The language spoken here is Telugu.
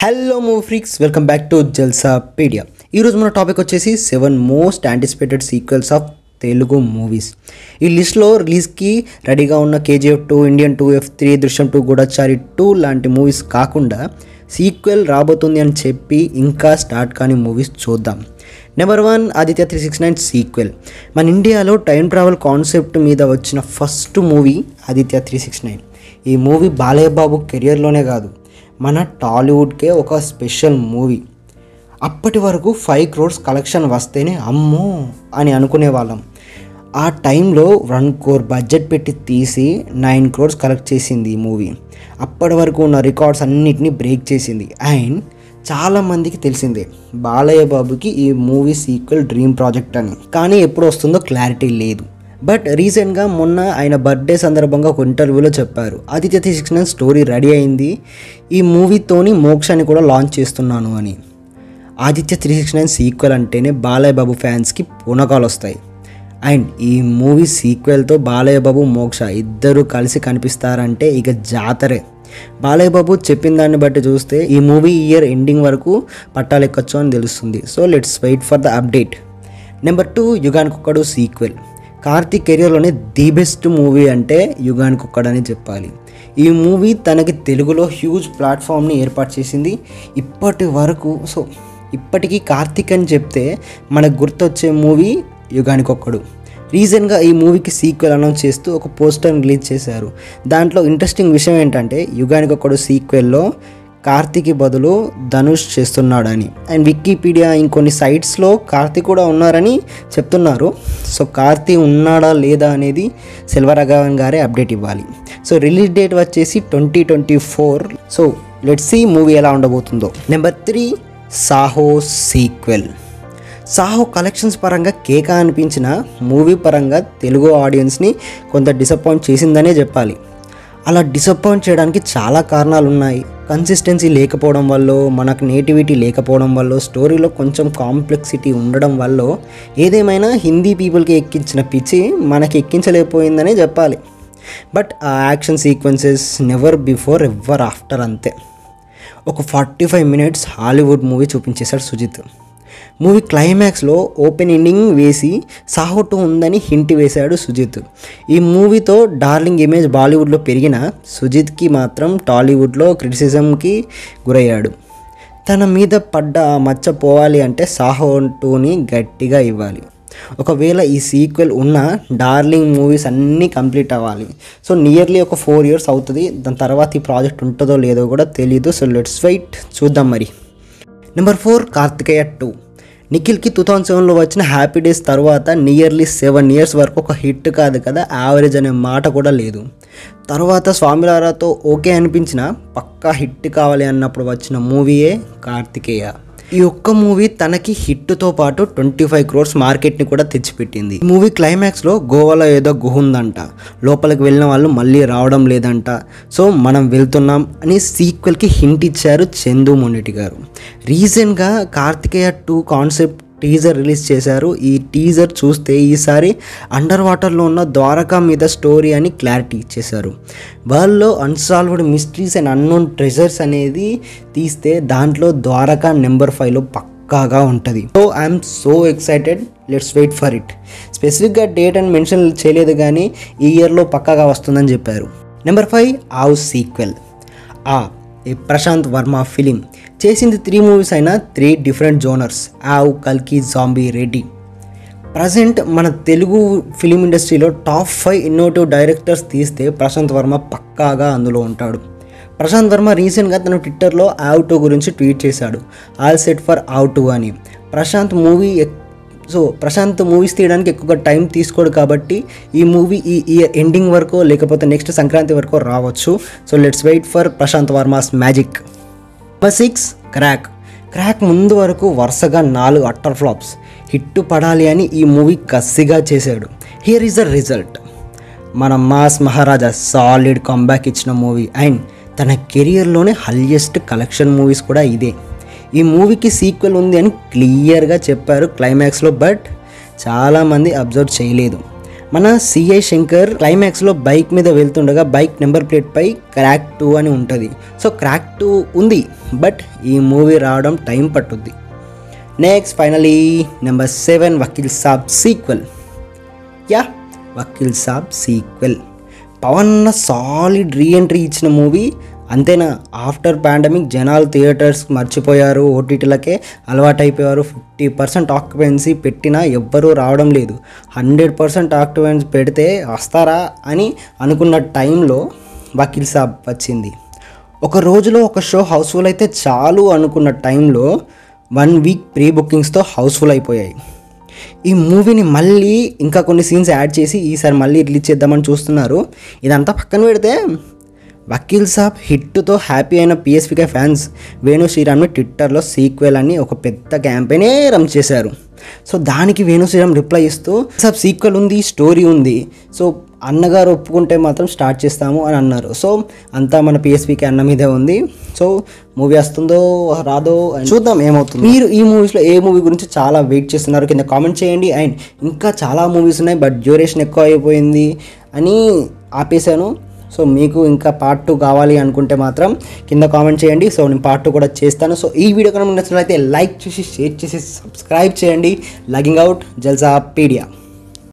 హలో మూ freaks welcome back to Jalsapedia ఈరోజు మన టాపిక్ వచ్చేసి seven most anticipated sequels of Telugu movies ఈ లిస్ట్లో రిలీజ్కి రెడీగా ఉన్న KGF two Indian two F three Drishyam two Goodachari two లాంటి మూవీస్ కాకుండా సీక్వెల్ రాబోతుంది అని చెప్పి ఇంకా స్టార్ట్ కాని మూవీస్ చూద్దాం number one Aditya three six nine sequel మన ఇండియాలో టైం ట్రావెల్ కాన్సెప్ట్ మీద వచ్చిన first movie Aditya three six nine ఈ మూవీ బాలయ్య బాబు కెరియర్లోనే కాదు మన టాలీవుడ్కే ఒక స్పెషల్ మూవీ అప్పటి వరకు ఫైవ్ క్రోర్స్ కలెక్షన్ వస్తేనే అమ్మో అని అనుకునే వాళ్ళం ఆ టైంలో వన్ క్రోర్ బడ్జెట్ పెట్టి తీసి నైన్ క్రోర్స్ కలెక్ట్ చేసింది ఈ మూవీ అప్పటి వరకు ఉన్న రికార్డ్స్ అన్నిటినీ బ్రేక్ చేసింది అండ్ చాలామందికి తెలిసిందే బాలయ్య బాబుకి ఈ మూవీ సీక్వెల్ డ్రీమ్ ప్రాజెక్ట్ అని కానీ ఎప్పుడు వస్తుందో క్లారిటీ లేదు బట్ రీసెంట్గా మొన్న ఆయన బర్త్డే సందర్భంగా ఒక ఇంటర్వ్యూలో చెప్పారు Aditya three six nine story ready అయింది ఈ మూవీతోని మోక్షాన్ని కూడా లాంచ్ చేస్తున్నాను అని Aditya three six nine sequel అంటేనే బాలయ్య బాబు ఫ్యాన్స్కి పూనకాలు వస్తాయి అండ్ ఈ మూవీ సీక్వెల్తో బాలయ్య బాబు మోక్ష ఇద్దరు కలిసి కనిపిస్తారంటే ఇక జాతరే బాలయ్య బాబు చెప్పిన దాన్ని బట్టి చూస్తే ఈ మూవీ ఇయర్ ఎండింగ్ వరకు పట్టాలెక్కచ్చు అని తెలుస్తుంది so let's wait for the update number two Yuganikokkadu sequel Karthik కెరియర్లోనే ది బెస్ట్ మూవీ అంటే యుగానికొక్కడు అని చెప్పాలి ఈ మూవీ తనకి తెలుగులో హ్యూజ్ ప్లాట్ఫామ్ని ఏర్పాటు చేసింది ఇప్పటి వరకు సో ఇప్పటికీ కార్తీక్ అని చెప్తే మనకు గుర్తొచ్చే మూవీ యుగానికొక్కడు రీసెంట్గా ఈ మూవీకి సీక్వెల్ అనౌన్స్ చేస్తూ ఒక పోస్టర్ రిలీజ్ చేశారు దాంట్లో ఇంట్రెస్టింగ్ విషయం ఏంటంటే యుగానికొక్కడు సీక్వెల్లో కార్తీకి బదులు ధనుష్ చేస్తున్నాడని అండ్ వికీపీడియా ఇంకొన్ని సైట్స్లో కార్తీక్ కూడా ఉన్నారని చెప్తున్నారు సో కార్తీ ఉన్నాడా లేదా అనేది సెల్వరాఘవన్ గారే అప్డేట్ ఇవ్వాలి సో రిలీజ్ డేట్ వచ్చేసి twenty twenty four so let's see movie ఎలా ఉండబోతుందో number three Saaho sequel Saaho collections పరంగా కేక అనిపించిన మూవీ పరంగా తెలుగు ఆడియన్స్ని కొంత డిసప్పాయింట్ చేసిందనే చెప్పాలి అలా డిసప్పాయింట్ చేయడానికి చాలా కారణాలు ఉన్నాయి కన్సిస్టెన్సీ లేకపోవడం వల్ల మనకు నేటివిటీ లేకపోవడం వల్ల స్టోరీలో కొంచెం కాంప్లెక్సిటీ ఉండడం వల్ల ఏదేమైనా హిందీ పీపుల్కి ఎక్కించిన పిచ్చి మనకి ఎక్కించలేకపోయిందనే చెప్పాలి బట్ ఆ action sequences never before ever after అంతే ఒక forty five minutes Hollywood movie చూపించేశాడు సుజిత్ మూవీ క్లైమాక్స్లో ఓపెన్ ఎండింగ్ వేసి సాహో టూ ఉందని హింట్ వేశాడు సుజిత్ ఈ మూవీతో డార్లింగ్ ఇమేజ్ బాలీవుడ్లో పెరిగిన సుజిత్కి మాత్రం టాలీవుడ్లో క్రిటిసిజంకి గురయ్యాడు తన మీద పడ్డ ఆ మచ్చ పోవాలి అంటే సాహో టూని గట్టిగా ఇవ్వాలి ఒకవేళ ఈ సీక్వెల్ ఉన్న డార్లింగ్ మూవీస్ అన్నీ కంప్లీట్ అవ్వాలి సో నియర్లీ ఒక ఫోర్ ఇయర్స్ అవుతుంది దాని తర్వాత ఈ ప్రాజెక్ట్ ఉంటుందో లేదో కూడా తెలియదు సో లెట్స్ వెయిట్ చూద్దాం మరి నెంబర్ ఫోర్ కార్తికేయ టూ నిఖిల్కి టూ థౌజండ్ సెవెన్లో వచ్చిన హ్యాపీ డేస్ తర్వాత నియర్లీ సెవెన్ ఇయర్స్ వరకు ఒక హిట్ కాదు కదా యావరేజ్ అనే మాట కూడా లేదు తర్వాత స్వామిలారాతో ఓకే అనిపించిన పక్కా హిట్ కావాలి అన్నప్పుడు వచ్చిన మూవీయే కార్తికేయ ఈ ఒక్క మూవీ తనకి హిట్తో పాటు ట్వంటీ ఫైవ్ క్రోర్స్ మార్కెట్ని కూడా తెచ్చిపెట్టింది ఈ మూవీ క్లైమాక్స్లో గోవాలో ఏదో గుహ ఉందంట లోపలికి వెళ్ళిన వాళ్ళు మళ్ళీ రావడం లేదంట సో మనం వెళ్తున్నాం అని సీక్వెల్కి హింట్ ఇచ్చారు చందు మొండిటి గారు రీసెంట్గా Karthikeya two concept teaser release చేశారు ఈ టీజర్ చూస్తే ఈసారి అండర్ వాటర్లో ఉన్న ద్వారకా మీద స్టోరీ అని క్లారిటీ ఇచ్చేశారు వాళ్ళలో unsolved mysteries and unknown treasures అనేది తీస్తే దాంట్లో ద్వారకా నెంబర్ ఫైవ్లో పక్కాగా ఉంటుంది so I'm so excited let's wait for it స్పెసిఫిక్గా డేట్ అండ్ మెన్షన్ చేయలేదు కానీ ఈ ఇయర్లో పక్కాగా వస్తుందని చెప్పారు నెంబర్ ఫైవ్ ఆవ్ సీక్వెల్ ఆ ఈ ప్రశాంత్ వర్మ ఫిలిం చేసింది త్రీ మూవీస్ అయినా త్రీ డిఫరెంట్ జోనర్స్ ఆవ్ కల్కి జాంబీ రెడ్డి ప్రజెంట్ మన తెలుగు ఫిలిం ఇండస్ట్రీలో టాప్ ఫైవ్ ఇన్నోటివ్ డైరెక్టర్స్ తీస్తే ప్రశాంత్ వర్మ పక్కాగా అందులో ఉంటాడు ప్రశాంత్ వర్మ రీసెంట్గా తన ట్విట్టర్లో ఆవ్ టూ గురించి ట్వీట్ చేశాడు all set for Awe two అని Prashanth movie so Prashanth movies తీయడానికి ఎక్కువగా టైం తీసుకోడు కాబట్టి ఈ మూవీ ఈ ఇయర్ ఎండింగ్ వరకు లేకపోతే నెక్స్ట్ సంక్రాంతి వరకు రావచ్చు so let's wait for Prashanth Varma's magic number six Krack Krack ముందు వరకు వరుసగా నాలుగు అట్టర్ ఫ్లాప్స్ హిట్ పడాలి అని ఈ మూవీ కసిగా చేశాడు హియర్ ఈజ్ ద రిజల్ట్ మన మాస్ మహారాజా సాలిడ్ కంబ్యాక్ ఇచ్చిన మూవీ అండ్ తన కెరియర్లోనే హయ్యెస్ట్ కలెక్షన్ మూవీస్ కూడా ఇదే ఈ మూవీకి సీక్వెల్ ఉంది అని క్లియర్గా చెప్పారు క్లైమాక్స్లో బట్ చాలామంది అబ్జర్వ్ చేయలేదు మన సిఐ శంకర్ క్లైమాక్స్లో బైక్ మీద వెళ్తుండగా బైక్ నెంబర్ ప్లేట్ పై క్రాక్ టూ అని ఉంటుంది సో క్రాక్ టూ ఉంది బట్ ఈ మూవీ రావడం టైం పట్టుద్ది next finally number seven Vakeel Saab sequel yeah Vakeel Saab sequel Pawan solid reentry ఇచ్చిన మూవీ అంతేనా ఆఫ్టర్ పాండమిక్ జనాలు థియేటర్స్ మర్చిపోయారు ఓటీటీలకే అలవాటైపోయారు ఫిఫ్టీ పర్సెంట్ ఆక్యుపెన్సీ పెట్టినా ఎవ్వరూ రావడం లేదు హండ్రెడ్ పర్సెంట్ ఆక్యుపెన్సీ పెడితే వస్తారా అని అనుకున్న టైంలో వకీల్ సాబ్ వచ్చింది ఒక రోజులో ఒక షో హౌస్ఫుల్ అయితే చాలు అనుకున్న టైంలో వన్ వీక్ ప్రీ బుకింగ్స్తో హౌస్ఫుల్ అయిపోయాయి ఈ మూవీని మళ్ళీ ఇంకా కొన్ని సీన్స్ యాడ్ చేసి ఈసారి మళ్ళీ రిలీజ్ చేద్దామని చూస్తున్నారు ఇదంతా పక్కన పెడితే వకీల్ సాబ్ హిట్తో హ్యాపీ అయిన పిఎస్పికే ఫ్యాన్స్ వేణు శ్రీరామ్ని ట్విట్టర్లో సీక్వెల్ అని ఒక పెద్ద క్యాంపెయినే రన్ చేశారు సో దానికి వేణు శ్రీరామ్ రిప్లై ఇస్తూ సాబ్ సీక్వెల్ ఉంది స్టోరీ ఉంది సో అన్నగారు ఒప్పుకుంటే మాత్రం స్టార్ట్ చేస్తాము అని అన్నారు సో అంతా మన పిఎస్పికి అన్న మీదే ఉంది సో మూవీ వస్తుందో రాదో అని చూద్దాం ఏమవుతుంది మీరు ఈ మూవీస్లో ఏ మూవీ గురించి చాలా వెయిట్ చేస్తున్నారు కింద కామెంట్ చేయండి అండ్ ఇంకా చాలా మూవీస్ ఉన్నాయి బట్ డ్యూరేషన్ ఎక్కువ అయిపోయింది అని ఆపేశాను సో మీకు ఇంకా పార్ట్ టూ కావాలి అనుకుంటే మాత్రం కింద కామెంట్ చేయండి సో నేను పార్ట్ టూ కూడా చేస్తాను సో ఈ వీడియో కనుక మీకు నచ్చినట్లయితే లైక్ చేసి షేర్ చేసి సబ్స్క్రైబ్ చేయండి లగింగ్ అవుట్ జల్సా పీడియా